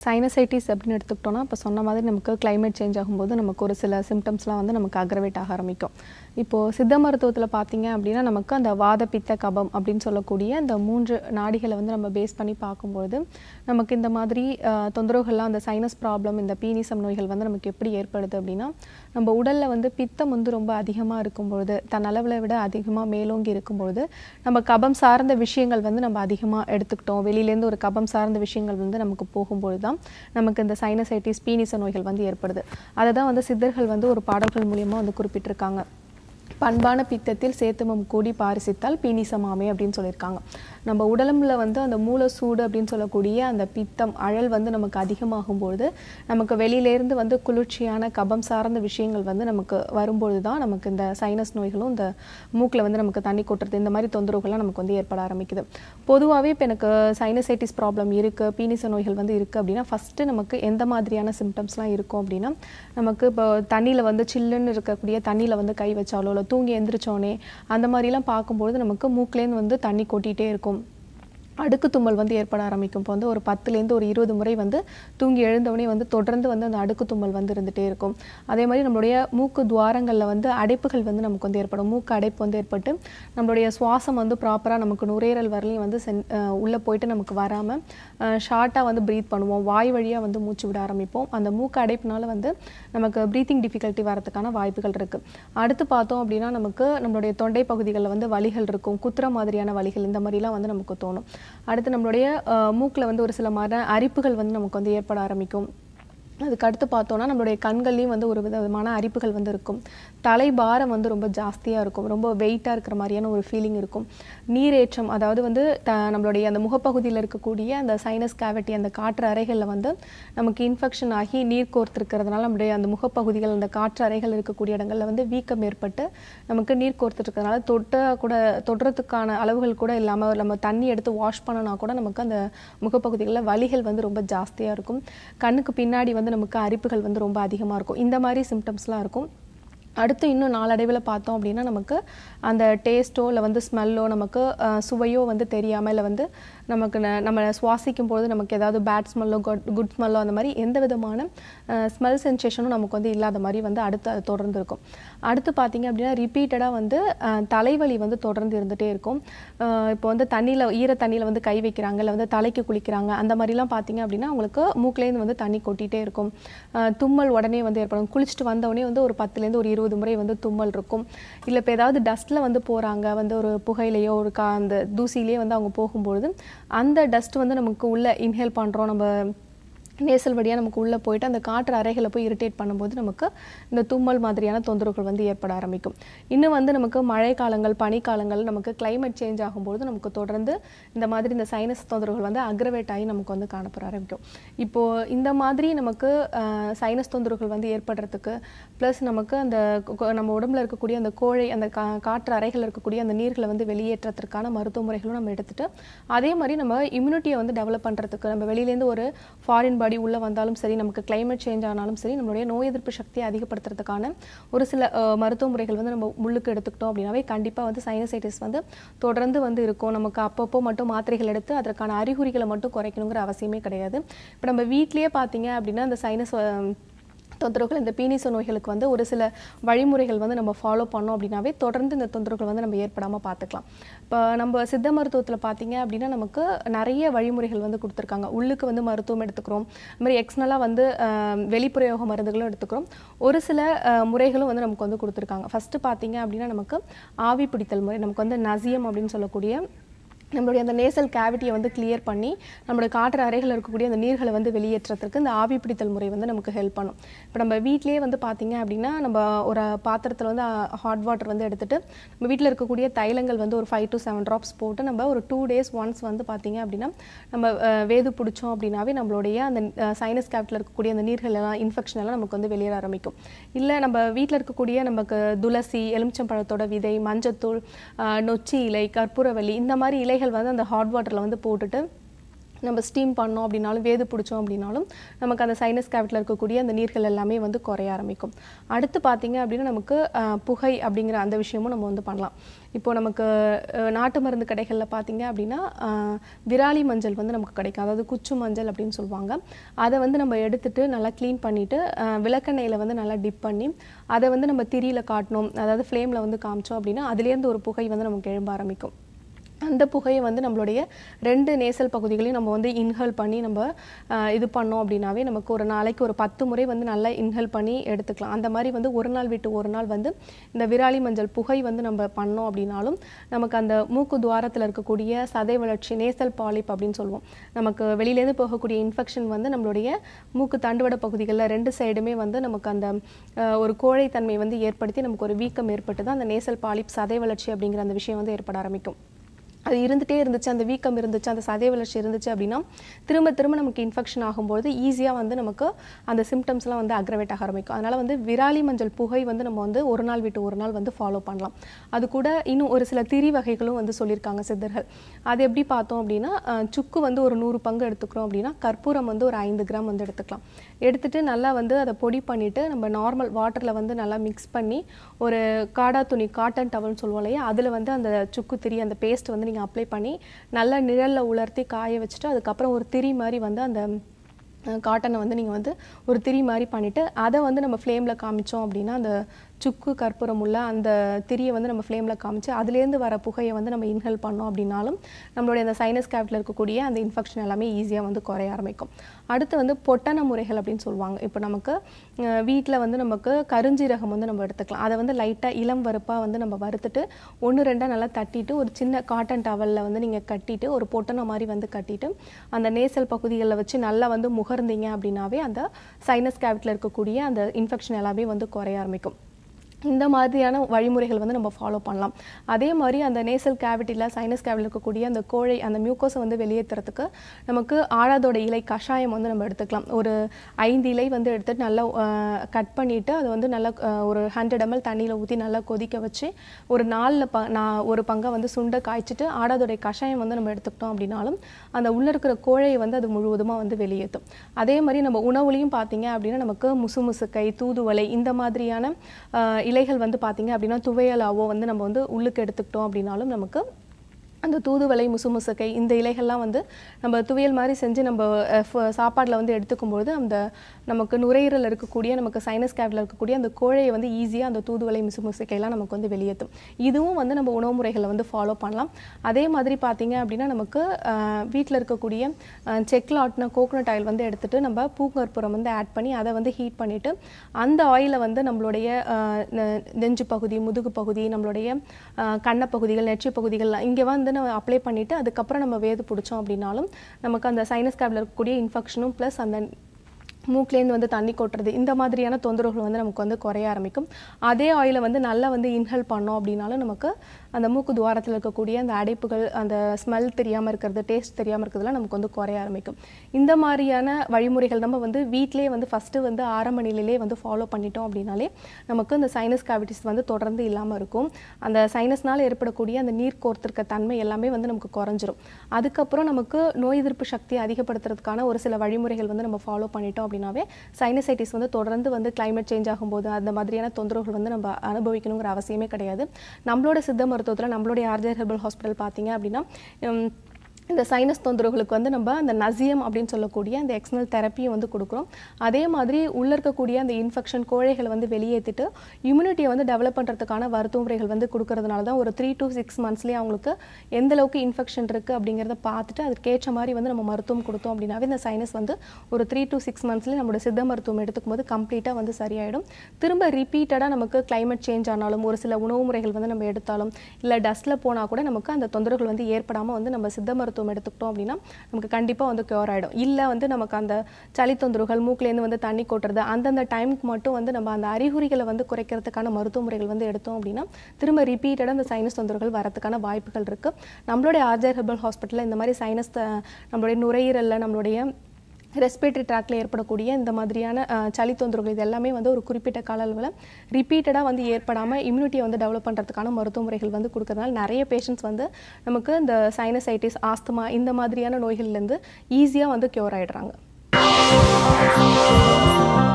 sinusitis அப்படின்னு எடுத்துக்கிட்டோம்னா இப்போ சொன்ன மாதிரி நமக்கு climate சேஞ்ச் ஆகும்போது நமக்கு ஒரு சில சிம்டம்ஸ்லாம் வந்து நமக்கு அக்ரவேட் ஆக ஆரம்பிக்கும் இப்போது சித்த மருத்துவத்தில் பார்த்தீங்க அப்படின்னா நமக்கு அந்த வாத பித்த கபம் அப்படின்னு சொல்லக்கூடிய அந்த மூன்று நாடிகளை வந்து நம்ம பேஸ் பண்ணி பார்க்கும்பொழுது நமக்கு இந்த மாதிரி அஹ், தொந்தரவுகள்லாம் அந்த சைனஸ் ப்ராப்ளம் இந்த பீனிசம் நோய்கள் வந்து நமக்கு எப்படி ஏற்படுது அப்படின்னா நம்ம உடலில் வந்து பித்தம் வந்து ரொம்ப அதிகமாக இருக்கும்பொழுது தன் அளவில் விட அதிகமாக மேலோங்கி இருக்கும்பொழுது நம்ம கபம் சார்ந்த விஷயங்கள் வந்து நம்ம அதிகமாக எடுத்துக்கிட்டோம் வெளியிலேருந்து ஒரு கபம் சார்ந்த விஷயங்கள் வந்து நமக்கு போகும்பொழுது தான் நமக்கு இந்த சைனசைட்டிஸ் பீனிச நோய்கள் வந்து ஏற்படுது அதை தான் வந்து சித்தர்கள் வந்து ஒரு பாடல்கள் மூலியமாக வந்து குறிப்பிட்டிருக்காங்க பண்பான பித்தத்தில் சேத்துமம் கூடி பாரிசித்தால் பீனிசமாமே அப்படின்னு சொல்லியிருக்காங்க நம்ம உடலும்ல வந்து அந்த மூல சூடு அப்படின்னு சொல்லக்கூடிய அந்த பித்தம் அழல் வந்து நமக்கு அதிகமாகும்பொழுது நமக்கு வெளியிலேருந்து வந்து குளிர்ச்சியான கபம் சார்ந்த விஷயங்கள் வந்து நமக்கு வரும்பொழுது தான் நமக்கு இந்த சைனஸ் நோய்களும் இந்த மூக்கில் வந்து நமக்கு தண்ணி கொட்டுறது இந்த மாதிரி தொந்தரவுகள்லாம் நமக்கு வந்து ஏற்பட ஆரம்பிக்குது பொதுவாகவே இப்போ எனக்கு சைனசைட்டிஸ் ப்ராப்ளம் இருக்குது பீனிச நோய்கள் வந்து இருக்குது அப்படின்னா ஃபஸ்ட்டு நமக்கு எந்த மாதிரியான சிம்டம்ஸ்லாம் இருக்கும் அப்படின்னா நமக்கு இப்போ தண்ணியில் வந்து சில்லுன்னு இருக்கக்கூடிய தண்ணியில் வந்து கை வச்சாலோ இல்லை தூங்கி எந்திரிச்சோனே அந்த மாதிரிலாம் பார்க்கும்பொழுது நமக்கு மூக்குலேருந்து வந்து தண்ணி கொட்டிகிட்டே இருக்கும் அடுக்கு தும்மல் வந்து ஏற்பட ஆரம்பிக்கும் இப்போ வந்து ஒரு பத்துலேருந்து ஒரு இருபது முறை வந்து தூங்கி எழுந்தவொடனே வந்து தொடர்ந்து வந்து அந்த அடுக்கு தும்மல் வந்து இருந்துகிட்டே இருக்கும் அதே மாதிரி நம்மளுடைய மூக்கு துவாரங்களில் வந்து அடைப்புகள் வந்து நமக்கு வந்து ஏற்படும் மூக்கு அடைப்பு வந்து ஏற்பட்டு நம்மளுடைய சுவாசம் வந்து ப்ராப்பராக நமக்கு நுரையீரல் வரலையும் வந்து சென் உள்ளே போயிட்டு நமக்கு வராமல் ஷார்ட்டாக வந்து ப்ரீத் பண்ணுவோம் வாய் வழியாக வந்து மூச்சு விட ஆரம்பிப்போம் அந்த மூக்கு அடைப்புனால வந்து நமக்கு ப்ரீத்திங் டிஃபிகல்ட்டி வரதுக்கான வாய்ப்புகள் இருக்குது அடுத்து பார்த்தோம் அப்படின்னா நமக்கு நம்மளுடைய தொண்டை பகுதிகளில் வந்து வலிகள் இருக்கும் குத்துற மாதிரியான வலிகள் இந்த மாதிரிலாம் வந்து நமக்கு தோணும் அடுத்து நம்மளுடைய மூக்கில் வந்து ஒரு சில மாதிரி அரிப்புகள் வந்து நமக்கு வந்து ஏற்பட ஆரம்பிக்கும் அதுக்கு அடுத்து பார்த்தோன்னா நம்மளுடைய கண்கள்லேயும் வந்து ஒரு விதமான அரிப்புகள் வந்து இருக்கும் தலை பாரம் வந்து ரொம்ப ஜாஸ்தியாக இருக்கும் ரொம்ப வெயிட்டாக இருக்கிற மாதிரியான ஒரு ஃபீலிங் இருக்கும் நீரேற்றம் அதாவது வந்து த நம்மளுடைய அந்த முகப்பகுதியில் இருக்கக்கூடிய அந்த சைனஸ் கேவிட்டி அந்த காற்று அறைகளில் வந்து நமக்கு இன்ஃபெக்ஷன் ஆகி நீர் கோர்த்துருக்கிறதுனால நம்மளுடைய அந்த முகப்பகுதிகள் அந்த காற்று அறைகள் இருக்கக்கூடிய இடங்களில் வந்து வீக்கம் ஏற்பட்டு நமக்கு நீர் கோர்த்துருக்கிறதுனால தொட்ட கூட தொடுறதுக்கான அளவுகள் கூட இல்லாமல் நம்ம தண்ணி எடுத்து வாஷ் பண்ணனா கூட நமக்கு அந்த முகப்பகுதிகளில் வலிகள் வந்து ரொம்ப ஜாஸ்தியாக இருக்கும் கண்ணுக்கு பின்னாடி வந்து நமக்கு அரிப்புகள் வந்து ரொம்ப அதிகமாக இருக்கும் இந்த மாதிரி சிம்டம்ஸ்லாம் இருக்கும் அடுத்து இன்னும் நாளடைவில் பார்த்தோம் அப்படின்னா நமக்கு அந்த டேஸ்ட்டோ இல்லை வந்து ஸ்மெல்லோ நமக்கு அஹ், சுவையோ வந்து தெரியாமல் இல்லை வந்து நமக்கு ந- நம்ம சுவாசிக்கும் பொழுது நமக்கு ஏதாவது பேட் ஸ்மெல்லோ குட் குட் ஸ்மெல்லோ அந்த மாதிரி எந்த விதமான ஸ்மெல் சென்சேஷனும் நமக்கு வந்து இல்லாத மாதிரி வந்து அடுத்து அது தொடர்ந்து இருக்கும் அடுத்து பார்த்தீங்க அப்படின்னா ரிப்பீட்டடாக வந்து அஹ், தலைவலி வந்து தொடர்ந்து இருந்துகிட்டே இருக்கும் அஹ், இப்போ வந்து தண்ணியில் ஈர தண்ணியில் வந்து கை வைக்கிறாங்க இல்லை வந்து தலைக்கு குளிக்கிறாங்க அந்த மாதிரிலாம் பார்த்தீங்க அப்படின்னா அவங்களுக்கு மூக்குலேருந்து வந்து தண்ணி கொட்டிகிட்டே இருக்கும் அஹ், தும்மல் உடனே வந்து ஏற்படும் குளிச்சுட்டு வந்த உடனே வந்து ஒரு பத்துலேருந்து ஒரு இருபது முறை வந்து தும்மல் இருக்கும் இல்லை இப்போ ஏதாவது டஸ்ட்டில் வந்து போகிறாங்க வந்து ஒரு புகையிலையோ ஒரு கா அந்த தூசியிலேயே வந்து அவங்க போகும்பொழுது அந்த டஸ்ட் வந்து நமக்கு உள்ள இன்ஹேல் பண்ணுறோம் நம்ம நேசல் வழியாக நமக்கு உள்ளே போயிட்டு அந்த காற்று அறைகளை போய் இரிட்டேட் பண்ணும்போது நமக்கு இந்த தும்மல் மாதிரியான தொந்தரவுகள் வந்து ஏற்பட ஆரம்பிக்கும் இன்னும் வந்து நமக்கு மழை காலங்கள் பனிக்காலங்கள் நமக்கு climate சேஞ்ச் ஆகும்போது நமக்கு தொடர்ந்து இந்த மாதிரி இந்த சைனஸ் தொந்தரவுகள் வந்து அக்ரவேட் ஆகி நமக்கு வந்து காணப்பட ஆரம்பிக்கும் இப்போது இந்த மாதிரி நமக்கு சைனஸ் தொந்தரவுகள் வந்து ஏற்படுறதுக்கு ப்ளஸ் நமக்கு அந்த கொ- நம்ம உடம்புல இருக்கக்கூடிய அந்த கோழை அந்த கா காற்று அறைகள் இருக்கக்கூடிய அந்த நீர்களை வந்து வெளியேற்றத்திற்கான மருத்துவ முறைகளும் நம்ம எடுத்துட்டு அதே மாதிரி நம்ம இம்யூனிட்டியை வந்து டெவலப் பண்ணுறதுக்கு நம்ம வெளியிலேருந்து ஒரு ஃபாரின் பாடி உள்ளே வந்தாலும் சரி நமக்கு climate சேஞ்ச் ஆனாலும் சரி நம்மளுடைய நோய் எதிர்ப்பு சக்தியை அதிகப்படுத்துறதுக்கான ஒரு சில அஹ், மருத்துவ முறைகள் வந்து நம்ம உள்ளுக்கு எடுத்துக்கிட்டோம் அப்படின்னாவே கண்டிப்பாக வந்து சைனசைட்டிஸ் வந்து தொடர்ந்து வந்து இருக்கும் நமக்கு அப்பப்போ மட்டும் மாத்திரைகள் எடுத்து அதற்கான அறிகுறிகளை மட்டும் குறைக்கணுங்கிற அவசியமே கிடையாது இப்போ நம்ம வீட்லயே பார்த்தீங்க அப்படின்னா அந்த சைனஸ் தொந்தரவுகள் இந்த பீனிச நோய்களுக்கு வந்து ஒரு சில வழிமுறைகள் வந்து நம்ம ஃபாலோ பண்ணோம் அப்படின்னாவே தொடர்ந்து இந்த தொந்தரவுகள் வந்து நம்ம ஏற்படாமல் பார்த்துக்கலாம் இப்போ நம்ம சித்த மருத்துவத்தில் பார்த்தீங்க அப்படின்னா நமக்கு நிறைய வழிமுறைகள் வந்து கொடுத்துருக்காங்க உள்ளுக்கு வந்து மருத்துவம் எடுத்துக்கிறோம் அது மாதிரி எக்ஸ்னலாக வந்து அஹ், வெளிப்பிரயோக மருந்துகளும் எடுத்துக்கிறோம் ஒரு சில அஹ், முறைகளும் வந்து நமக்கு வந்து கொடுத்துருக்காங்க ஃபஸ்ட்டு பார்த்தீங்க அப்படின்னா நமக்கு ஆவி பிடித்தல் முறை நமக்கு வந்து நசியம் அப்படின்னு சொல்லக்கூடிய நம்மளுடைய அந்த நேசல் கேவிட்டியை வந்து கிளியர் பண்ணி நம்மளோட காற்று அறைகள் இருக்கக்கூடிய அந்த நீர்களை வந்து வெளியேற்றத்துக்கு இந்த ஆவி பிடித்தல் முறை வந்து நமக்கு ஹெல்ப் பண்ணும் இப்போ நம்ம வீட்டிலேயே வந்து பார்த்தீங்க அப்படின்னா நம்ம ஒரு பாத்திரத்தில் வந்து ஹாட் வாட்டர் வந்து எடுத்துட்டு நம்ம வீட்டில் இருக்கக்கூடிய தைலங்கள் வந்து ஒரு ஃபைவ் டு செவன் ட்ராப்ஸ் போட்டு நம்ம ஒரு டூ டேஸ் ஒன்ஸ் வந்து பார்த்தீங்க அப்படின்னா நம்ம அஹ், வேது பிடிச்சோம் அப்படின்னாவே நம்மளுடைய அந்த சைனஸ் கேவிட்டில் இருக்கக்கூடிய அந்த நீர்கள் எல்லாம் இன்ஃபெக்ஷன் எல்லாம் நமக்கு வந்து வெளியேற ஆரம்பிக்கும் இல்லை நம்ம வீட்டில் இருக்கக்கூடிய நமக்கு துளசி எலுமிச்சம்பழத்தோட விதை மஞ்சத்தூள் ஆஹ் நொச்சி இலை கற்பூரவள்ளி இந்த மாதிரி இலைகள் வந்து அந்த ஹாட் வாட்டரில் வந்து போட்டுட்டு நம்ம ஸ்டீம் பண்ணோம் அப்படின்னாலும் வேது பிடிச்சோம் அப்படின்னாலும் நமக்கு அந்த சைனஸ் கேவிட்டில் இருக்கக்கூடிய அந்த நீர்கள் எல்லாமே வந்து குறைய ஆரம்பிக்கும் அடுத்து பார்த்தீங்க அப்படின்னா நமக்கு அஹ், புகை அப்படிங்கிற அந்த விஷயமும் நம்ம வந்து பண்ணலாம் இப்போ நமக்கு அஹ், நாட்டு மருந்து கடைகளில் பார்த்தீங்க அப்படின்னா அஹ், விராலி மஞ்சள் வந்து நமக்கு கிடைக்கும் அதாவது குச்சு மஞ்சள் அப்படின்னு சொல்லுவாங்க அதை வந்து நம்ம எடுத்துட்டு நல்லா க்ளீன் பண்ணிட்டு அஹ், விளக்கெண்ணெயில் வந்து நல்லா டிப் பண்ணி அதை வந்து நம்ம திரியில் காட்டணும் அதாவது ஃப்ளேமில் வந்து காமிச்சோம் அப்படின்னா அதுலேருந்து ஒரு புகை வந்து நமக்கு எழும்ப ஆரம்பிக்கும் அந்த புகையை வந்து நம்மளுடைய ரெண்டு நேசல் பகுதிகளையும் நம்ம வந்து இன்ஹேல் பண்ணி நம்ம ஆஹ், இது பண்ணோம் அப்படின்னாவே நமக்கு ஒரு நாளைக்கு ஒரு பத்து முறை வந்து நல்லா இன்ஹேல் பண்ணி எடுத்துக்கலாம் அந்த மாதிரி வந்து ஒரு நாள் விட்டு ஒரு நாள் வந்து இந்த விராலி மஞ்சள் புகை வந்து நம்ம பண்ணோம் அப்படின்னாலும் நமக்கு அந்த மூக்கு துவாரத்தில் இருக்கக்கூடிய சதை வளர்ச்சி நேசல் பாலிப் அப்படின்னு சொல்லுவோம் நமக்கு வெளியிலேருந்து போகக்கூடிய இன்ஃபெக்ஷன் வந்து நம்மளுடைய மூக்கு தண்டுவட பகுதிகளில் ரெண்டு சைடுமே வந்து நமக்கு அந்த ஆஹ், ஒரு கோழைத்தன்மை வந்து ஏற்படுத்தி நமக்கு ஒரு வீக்கம் ஏற்பட்டு தான் அந்த நேசல் பாலிப் சதை வளர்ச்சி அப்படிங்கிற அந்த விஷயம் வந்து ஏற்பட ஆரம்பிக்கும் அது இருந்துகிட்டே இருந்துச்சு அந்த வீக்கம் இருந்துச்சு அந்த சதை வளர்ச்சி இருந்துச்சு அப்படின்னா திரும்ப திரும்ப நமக்கு இன்ஃபெக்ஷன் ஆகும்போது ஈஸியாக வந்து நமக்கு அந்த சிம்டம்ஸ்லாம் வந்து அக்ரவேட் ஆக ஆரம்பிக்கும் அதனால் வந்து விராலி மஞ்சள் புகை வந்து நம்ம வந்து ஒரு நாள் விட்டு ஒரு நாள் வந்து ஃபாலோ பண்ணலாம் அது கூட இன்னும் ஒரு சில திரி வகைகளும் வந்து சொல்லியிருக்காங்க சித்தர்கள் அது எப்படி பார்த்தோம் அப்படின்னா அஹ், சுக்கு வந்து ஒரு நூறு பங்கு எடுத்துக்கிறோம் அப்படின்னா கற்பூரம் வந்து ஒரு ஐந்து கிராம் வந்து எடுத்துக்கலாம் எடுத்துட்டு நல்லா வந்து அதை பொடி பண்ணிட்டு நம்ம நார்மல் வாட்டரில் வந்து நல்லா மிக்ஸ் பண்ணி ஒரு காடா துணி காட்டன் டவல்னு சொல்லுவோம் இல்லையா அதில் வந்து அந்த சுக்கு திரி அந்த பேஸ்ட் வந்து நீங்கள் அப்ளை பண்ணி நல்லா நிழலில் உலர்த்தி காய வச்சுட்டு அதுக்கப்புறம் ஒரு திரி மாதிரி வந்து அந்த காட்டனை வந்து நீங்கள் வந்து ஒரு திரி மாதிரி பண்ணிவிட்டு அதை வந்து நம்ம ஃப்ளேமில் காமிச்சோம் அப்படின்னா அந்த சுக்கு கற்பூரம் உள்ள அந்த திரியை வந்து நம்ம ஃப்ளேமில் காமிச்சு அதுலேருந்து வர புகையை வந்து நம்ம இன்ஹேல் பண்ணோம் அப்படின்னாலும் நம்மளுடைய அந்த சைனஸ் கேவிட்டில் இருக்கக்கூடிய அந்த இன்ஃபெக்ஷன் எல்லாமே ஈஸியாக வந்து குறைய ஆரம்பிக்கும் அடுத்து வந்து பொட்டன முறைகள் அப்படின்னு சொல்லுவாங்க இப்போ நமக்கு வீட்டில் வந்து நமக்கு கருஞ்சீரகம் வந்து நம்ம எடுத்துக்கலாம் அதை வந்து லைட்டாக இளம் வறுப்பாக வந்து நம்ம வறுத்துட்டு ஒன்று ரெண்டாக நல்லா தட்டிட்டு ஒரு சின்ன காட்டன் டவலில் வந்து நீங்கள் கட்டிட்டு ஒரு பொட்டனை மாதிரி வந்து கட்டிட்டு அந்த நேசல் பகுதிகளில் வச்சு நல்லா வந்து முகர்ந்தீங்க அப்படின்னாவே அந்த சைனஸ் கேவிட்டில் இருக்கக்கூடிய அந்த இன்ஃபெக்ஷன் எல்லாமே வந்து குறைய ஆரம்பிக்கும் இந்த மாதிரியான வழிமுறைகள் வந்து நம்ம ஃபாலோ பண்ணலாம் அதே மாதிரி அந்த நேசல் கேவிட்டியில் சைனஸ் கேவிட்டில் இருக்கக்கூடிய அந்த கோழை அந்த மியூக்கோஸை வந்து வெளியேற்றுறதுக்கு நமக்கு ஆழாதோட இலை கஷாயம் வந்து நம்ம எடுத்துக்கலாம் ஒரு ஐந்து இலை வந்து எடுத்துட்டு நல்லா கட் பண்ணிவிட்டு அதை வந்து நல்லா அஹ், ஒரு ஹண்ட்ரட் எம்எல் தண்ணியில் ஊற்றி நல்லா கொதிக்க வச்சு ஒரு நாலில் ப நான் ஒரு பங்கை வந்து சுண்டை காய்ச்சிட்டு ஆடாதோடைய கஷாயம் வந்து நம்ம எடுத்துக்கிட்டோம் அப்படின்னாலும் அந்த உள்ளே இருக்கிற கோழையை வந்து அது முழுவதுமாக வந்து வெளியேற்றும் அதே மாதிரி நம்ம உணவுலையும் பார்த்தீங்க அப்படின்னா நமக்கு முசுமுசுக்கை தூதுவளை இந்த மாதிரியான ஆஹ், இலைகள் வந்து பார்த்தீங்க அப்படின்னா துவையலாவோ வந்து நம்ம வந்து உள்ளுக்கு எடுத்துக்கிட்டோம் அப்படின்னாலும் நமக்கு அந்த தூதுவளை முசுமுசுக்கை இந்த இலைகள்லாம் வந்து நம்ம துவையல் மாதிரி செஞ்சு நம்ம அஹ், ஃப- சாப்பாடுல வந்து எடுத்துக்கும்போது அந்த நமக்கு நுரையீரல் இருக்கக்கூடிய நமக்கு சைனஸ் கேவிட்டில் இருக்கக்கூடிய அந்த கோழையை வந்து ஈஸியாக அந்த தூதுவளை முசுமுசுக்கையெல்லாம் நமக்கு வந்து வெளியேற்றும் இதுவும் வந்து நம்ம உணவு முறைகளை வந்து ஃபாலோ பண்ணலாம் அதே மாதிரி பார்த்தீங்க அப்படின்னா நமக்கு வீட்டில் இருக்கக்கூடிய செக்கில் ஆட்டின கோகோனட் ஆயில் வந்து எடுத்துட்டு நம்ம பூங்கற்புரம் வந்து ஆட் பண்ணி அதை வந்து ஹீட் பண்ணிட்டு அந்த ஆயிலை வந்து நம்மளுடைய அஹ், நெ- நெஞ்சு பகுதி முதுகு பகுதி நம்மளுடைய அஹ், கண்ண பகுதிகள் நெற்றி பகுதிகள் இங்கே வந்து நம்ம அப்ளை பண்ணிட்டு அதுக்கப்புறம் நம்ம வேது பிடிச்சோம் அப்படின்னாலும் நமக்கு அந்த சைனஸ் கேப்ல இருக்கக்கூடிய இன்ஃபெக்ஷனும் ப்ளஸ் அந்த மூக்குலேருந்து வந்து தண்ணி கொட்டுறது இந்த மாதிரியான தொந்தரவுகள் வந்து நமக்கு வந்து குறைய ஆரம்பிக்கும் அதே ஆயிலை வந்து நல்லா வந்து இன்ஹேல் பண்ணோம் அப்படின்னாலும் நமக்கு அந்த மூக்கு துவாரத்தில் இருக்கக்கூடிய அந்த அடைப்புகள் அந்த ஸ்மெல் தெரியாமல் இருக்கிறது டேஸ்ட் தெரியாமல் இருக்கிறதுலாம் நமக்கு வந்து குறைய ஆரம்பிக்கும் இந்த மாதிரியான வழிமுறைகள் நம்ம வந்து வீட்டிலேயே வந்து ஃபஸ்ட்டு வந்து ஆரம்ப நிலையிலே வந்து ஃபாலோ பண்ணிட்டோம் அப்படின்னாலே நமக்கு இந்த சைனஸ் கேவிட்டிஸ் வந்து தொடர்ந்து இல்லாமல் இருக்கும் அந்த சைனஸ்னால் ஏற்படக்கூடிய அந்த நீர் கோர்த்திருக்க தன்மை எல்லாமே வந்து நமக்கு குறைஞ்சிரும் அதுக்கப்புறம் நமக்கு நோய் எதிர்ப்பு சக்தியை அதிகப்படுத்துறதுக்கான ஒரு சில வழிமுறைகள் வந்து நம்ம ஃபாலோ பண்ணிட்டோம் அப்படின்னாவே சைனசைட்டிஸ் வந்து தொடர்ந்து வந்து climate சேஞ்ச் ஆகும்போது அந்த மாதிரியான தொந்தரவுகள் வந்து நம்ம அனுபவிக்கணுங்கிற அவசியமே கிடையாது நம்மளோட சித்த மருத்துவத்தில் நம்மளுடைய ஆர்ஜர் ஹெர்பல் ஹாஸ்பிட்டல் பார்த்தீங்க அப்படின்னா உம், இந்த சைனஸ் தொந்தரவுகளுக்கு வந்து நம்ம அந்த நசியம் அப்படின்னு சொல்லக்கூடிய அந்த எக்ஸ்னல் தெரப்பியும் வந்து கொடுக்குறோம் அதே மாதிரி உள்ள இருக்கக்கூடிய அந்த இன்ஃபெக்ஷன் கோழைகளை வந்து வெளியேற்றிட்டு இம்யூனிட்டியை வந்து டெவலப் பண்ணுறதுக்கான மருத்துவ முறைகள் வந்து கொடுக்கறதுனால தான் ஒரு த்ரீ to சிக்ஸ் மந்த்ஸ்லேயே அவங்களுக்கு எந்த அளவுக்கு இன்ஃபெக்ஷன் இருக்குது அப்படிங்கிறத பார்த்துட்டு அதுக்கேற்ற மாதிரி வந்து நம்ம மருத்துவம் கொடுத்தோம் அப்படின்னாவே இந்த சைனஸ் வந்து ஒரு த்ரீ to சிக்ஸ் மந்த்ஸ்லேயே நம்மளோட சித்த மருத்துவம் எடுத்துக்கும் போது கம்ப்ளீட்டாக வந்து சரியாயிடும் திரும்ப ரிப்பீட்டடாக நமக்கு climate சேஞ்ச் ஆனாலும் ஒரு சில உணவு முறைகள் வந்து நம்ம எடுத்தாலும் இல்லை டஸ்ட்டில் போனால் கூட நமக்கு அந்த தொந்தரவுகள் வந்து ஏற்படாமல் வந்து நம்ம சித்த மருத்துவம் எடுத்துக்கிட்டோம் அப்படின்னா நமக்கு கண்டிப்பாக வந்து க்யூர் ஆகிடும் இல்லை வந்து நமக்கு அந்த சளி தொந்தரவுகள் மூக்குலேருந்து வந்து தண்ணி கொட்டுறது அந்தந்த டைமுக்கு மட்டும் வந்து நம்ம அந்த அறிகுறிகளை வந்து குறைக்கிறதுக்கான மருத்துவ முறைகள் வந்து எடுத்தோம் அப்படின்னா திரும்ப ரிப்பீட்டடாக அந்த சைனஸ் தொந்தரவுகள் வரதுக்கான வாய்ப்புகள் இருக்குது நம்மளுடைய ஆர்ஜர் ஹெர்பல் ஹாஸ்பிட்டலில் இந்த மாதிரி சைனஸ் நம்மளுடைய நுரையீரலில் நம்மளுடைய ரெஸ்பிரேட்டரி ட்ராக்ல ஏற்படக்கூடிய இந்த மாதிரியான அஹ், சளி தொந்தரவுகள் இது எல்லாமே வந்து ஒரு குறிப்பிட்ட கால அளவில் ரிப்பீட்டடாக வந்து ஏற்படாமல் இம்யூனிட்டியை வந்து டெவலப் பண்ணுறதுக்கான மருத்துவ முறைகள் வந்து கொடுக்கறதுனால நிறைய பேஷண்ட்ஸ் வந்து நமக்கு இந்த சைனசைட்டிஸ் ஆஸ்துமா இந்த மாதிரியான நோய்கள்லேருந்து ஈஸியாக வந்து க்யூர் ஆயிடுறாங்க